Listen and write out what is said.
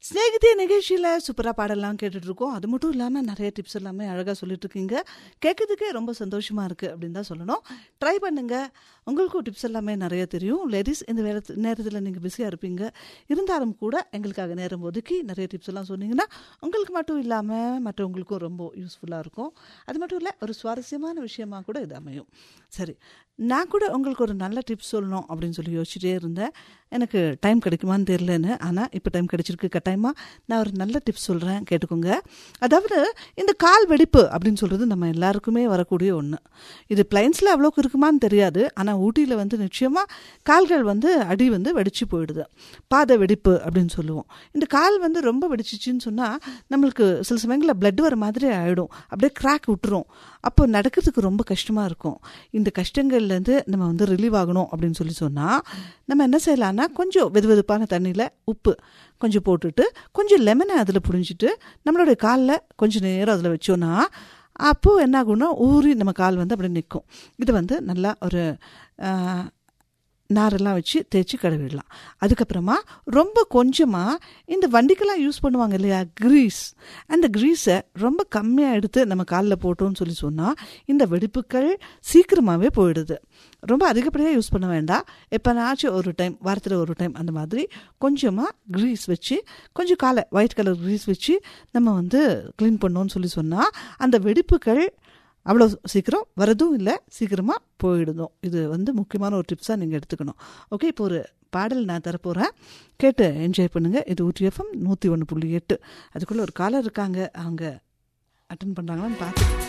ஸ்நேகிதே நிகழ்ச்சியில் சூப்பராக பாடலாம் கேட்டுட்டு இருக்கோம் அது மட்டும் இல்லாமல் நிறைய டிப்ஸ் எல்லாமே அழகாக சொல்லிட்டு இருக்கீங்க கேட்கறதுக்கே ரொம்ப சந்தோஷமா இருக்கு அப்படின்னு தான் சொல்லணும் ட்ரை பண்ணுங்க உங்களுக்கும் டிப்ஸ் எல்லாமே நிறைய தெரியும் லேடிஸ் இந்த வேலை நேரத்தில் நீங்கள் பிஸியாக இருப்பீங்க இருந்தாலும் கூட எங்களுக்காக நேரம் ஒதுக்கி நிறைய டிப்ஸ் எல்லாம் சொன்னீங்கன்னா உங்களுக்கு மட்டும் இல்லாமல் மற்றவங்களுக்கும் ரொம்ப யூஸ்ஃபுல்லாக இருக்கும் அது மட்டும் இல்லை ஒரு சுவாரஸ்யமான விஷயமா கூட இது அமையும் சரி நான் கூட உங்களுக்கு ஒரு நல்ல டிப்ஸ் சொல்லணும் அப்படின்னு சொல்லி யோசிச்சுட்டே இருந்தேன் எனக்கு டைம் கிடைக்குமான்னு தெரியலன்னு ஆனால் இப்போ டைம் கிடைச்சிருக்கு கட்டாயமாக நான் ஒரு நல்ல டிப்ஸ் சொல்கிறேன் கேட்டுக்கோங்க அதாவது இந்த கால் வெடிப்பு அப்படின்னு சொல்கிறது நம்ம எல்லாருக்குமே வரக்கூடிய ஒன்று இது பிளைன்ஸில் அவ்வளோக்கு இருக்குமான்னு தெரியாது ஆனால் ஊட்டியில் வந்து நிச்சயமாக கால்கள் வந்து அடி வந்து வெடிச்சு போயிடுது பாத வெடிப்பு அப்படின்னு சொல்லுவோம் இந்த கால் வந்து ரொம்ப வெடிச்சிச்சின்னு சொன்னால் நம்மளுக்கு சில சமயங்களில் பிளட் வர மாதிரி ஆகிடும் அப்படியே கிராக் விட்டுரும் அப்போ நடக்கிறதுக்கு ரொம்ப கஷ்டமாக இருக்கும் இந்த கஷ்டங்கள்லேருந்து நம்ம வந்து ரிலீவ் ஆகணும் அப்படின்னு சொல்லி சொன்னால் நம்ம என்ன செய்யலாம்னா கொஞ்சம் வெது வெதுப்பான தண்ணியில் உப்பு கொஞ்சம் போட்டுட்டு கொஞ்சம் லெமனை அதில் புழிஞ்சிட்டு நம்மளுடைய காலில் கொஞ்சம் நேரம் அதில் வச்சோன்னா அப்போது என்ன ஆகும்னா ஊறி நம்ம கால் வந்து அப்படி நிற்கும் இது வந்து நல்லா ஒரு நாரெல்லாம் வச்சு தேய்ச்சி கழுவிடலாம் அதுக்கப்புறமா ரொம்ப கொஞ்சமாக இந்த வண்டிக்கெல்லாம் யூஸ் பண்ணுவாங்க இல்லையா க்ரீஸ் அந்த க்ரீஸை ரொம்ப கம்மியாக எடுத்து நம்ம காலில் போட்டோம்னு சொல்லி சொன்னால் இந்த வெடிப்புகள் சீக்கிரமாகவே போயிடுது ரொம்ப அதிகப்படியாக யூஸ் பண்ண வேண்டாம் எப்போனாச்சும் ஒரு டைம் வாரத்தில் ஒரு டைம் அந்த மாதிரி கொஞ்சமாக க்ரீஸ் வச்சு கொஞ்சம் காலை ஒயிட் கலர் க்ரீஸ் வச்சு நம்ம வந்து க்ளீன் பண்ணோன்னு சொல்லி சொன்னால் அந்த வெடிப்புகள் அவ்வளோ சீக்கிரம் வரதும் இல்லை சீக்கிரமாக போயிடுதும் இது வந்து முக்கியமான ஒரு டிப்ஸாக நீங்கள் எடுத்துக்கணும் ஓகே இப்போ ஒரு பாடல் நான் தரப்போகிறேன் கேட்டு என்ஜாய் பண்ணுங்கள் இது ஊட்டி எஃப்எம் நூற்றி ஒன்று புள்ளி எட்டு அதுக்குள்ளே ஒரு காலர் இருக்காங்க அவங்க அட்டன் பண்ணுறாங்களான்னு பார்த்து